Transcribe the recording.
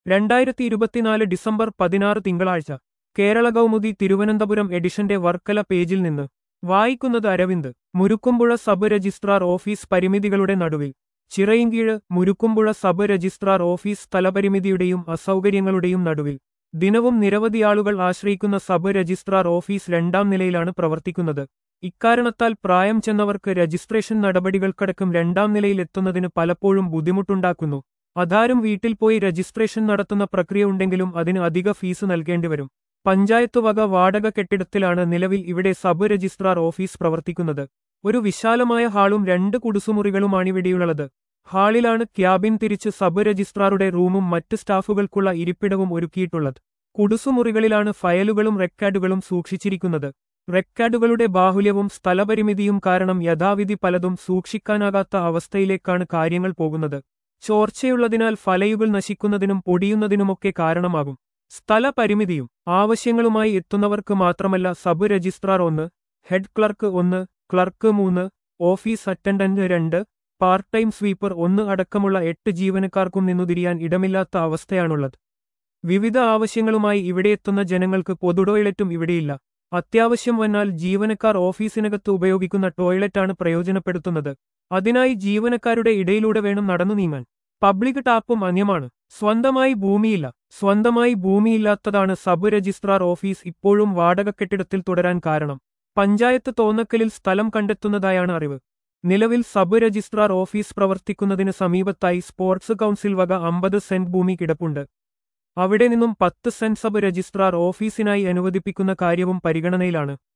രണ്ടായിരത്തി ഇരുപത്തിനാല് ഡിസംബർ പതിനാറ് തിങ്കളാഴ്ച കേരള കൗമുദി തിരുവനന്തപുരം എഡിഷന്റെ വർക്കല പേജിൽ നിന്ന് വായിക്കുന്നത് Aravind Murukkumpuzha sub registrar office പരിമിതികളുടെ നടുവിൽ Chirayinkeezhu Murukkumpuzha sub registrar office സ്ഥലപരിമിതിയുടെയും അസൗകര്യങ്ങളുടെയും നടുവിൽ ദിനവും നിരവധി ആളുകൾ ആശ്രയിക്കുന്ന സബ് രജിസ്ട്രാർ ഓഫീസ് രണ്ടാം നിലയിലാണ് പ്രവർത്തിക്കുന്നത് ഇക്കാരണത്താൽ പ്രായം ചെന്നവർക്ക് രജിസ്ട്രേഷൻ നടപടികൾക്കടക്കം രണ്ടാം നിലയിൽ എത്തുന്നതിന് പലപ്പോഴും ബുദ്ധിമുട്ടുണ്ടാക്കുന്നു അതാരും വീട്ടിൽ പോയി രജിസ്ട്രേഷൻ നടത്തുന്ന പ്രക്രിയ ഉണ്ടെങ്കിലും അതിന് അധിക ഫീസ് നൽകേണ്ടിവരും പഞ്ചായത്ത് വക വാടക കെട്ടിടത്തിലാണ് നിലവിൽ ഇവിടെ സബ് രജിസ്ട്രാർ ഓഫീസ് പ്രവർത്തിക്കുന്നത് ഒരു വിശാലമായ ഹാളും രണ്ട് കുടുസുമുറികളുമാണിവിടെയുള്ളത് ഹാളിലാണ് ക്യാബിൻ തിരിച്ച് സബ് രജിസ്ട്രാറുടെ റൂമും മറ്റ് സ്റ്റാഫുകൾക്കുള്ള ഇരിപ്പിടവും ഒരുക്കിയിട്ടുള്ളത് കുടുസുമുറികളിലാണ് ഫയലുകളും റെക്കോർഡുകളും സൂക്ഷിച്ചിരിക്കുന്നത് റെക്കോർഡുകളുടെ ബാഹുല്യവും സ്ഥലപരിമിതിയും കാരണം യഥാവിധി പലതും സൂക്ഷിക്കാനാകാത്ത അവസ്ഥയിലേക്കാണ് കാര്യങ്ങൾ പോകുന്നത് ചോർച്ചയുള്ളതിനാൽ ഫലയുകൾ നശിക്കുന്നതിനും പൊടിയുന്നതിനുമൊക്കെ കാരണമാകും സ്ഥലപരിമിതിയും ആവശ്യങ്ങളുമായി എത്തുന്നവർക്ക് മാത്രമല്ല സബ് രജിസ്ട്രാർ ഒന്ന് ഹെഡ് ക്ലർക്ക് ഒന്ന് ക്ലർക്ക് മൂന്ന് ഓഫീസ് അറ്റൻഡന്റ് രണ്ട് പാർട്ട് ടൈം സ്വീപ്പർ ഒന്ന് അടക്കമുള്ള എട്ട് ജീവനക്കാർക്കും നിന്നുതിരിയാൻ ഇടമില്ലാത്ത അവസ്ഥയാണുള്ളത് വിവിധ ആവശ്യങ്ങളുമായി ഇവിടെയെത്തുന്ന ജനങ്ങൾക്ക് പൊതു ടോയ്ലറ്റും ഇവിടെയില്ല അത്യാവശ്യം വന്നാൽ ജീവനക്കാർ ഓഫീസിനകത്ത് ഉപയോഗിക്കുന്ന ടോയ്ലറ്റാണ് പ്രയോജനപ്പെടുത്തുന്നത് അതിനായി ജീവനക്കാരുടെ ഇടയിലൂടെ വേണം നടന്നു നീങ്ങാൻ പബ്ലിക് ടാപ്പും അന്യമാണ് സ്വന്തമായി ഭൂമിയില്ല സ്വന്തമായി ഭൂമിയില്ലാത്തതാണ് സബ് രജിസ്ട്രാർ ഓഫീസ് ഇപ്പോഴും വാടക കെട്ടിടത്തിൽ തുടരാൻ കാരണം പഞ്ചായത്ത് തോന്നക്കലിൽ സ്ഥലം കണ്ടെത്തുന്നതായാണ് അറിവ് നിലവിൽ സബ് രജിസ്ട്രാർ ഓഫീസ് പ്രവർത്തിക്കുന്നതിന് സമീപത്തായി സ്പോർട്സ് കൗൺസിൽ വക അമ്പത് സെന്റ് ഭൂമി കിടപ്പുണ്ട് അവിടെ നിന്നും പത്ത് സെന്റ് സബ് രജിസ്ട്രാർ ഓഫീസിനായി അനുവദിപ്പിക്കുന്ന കാര്യവും പരിഗണനയിലാണ്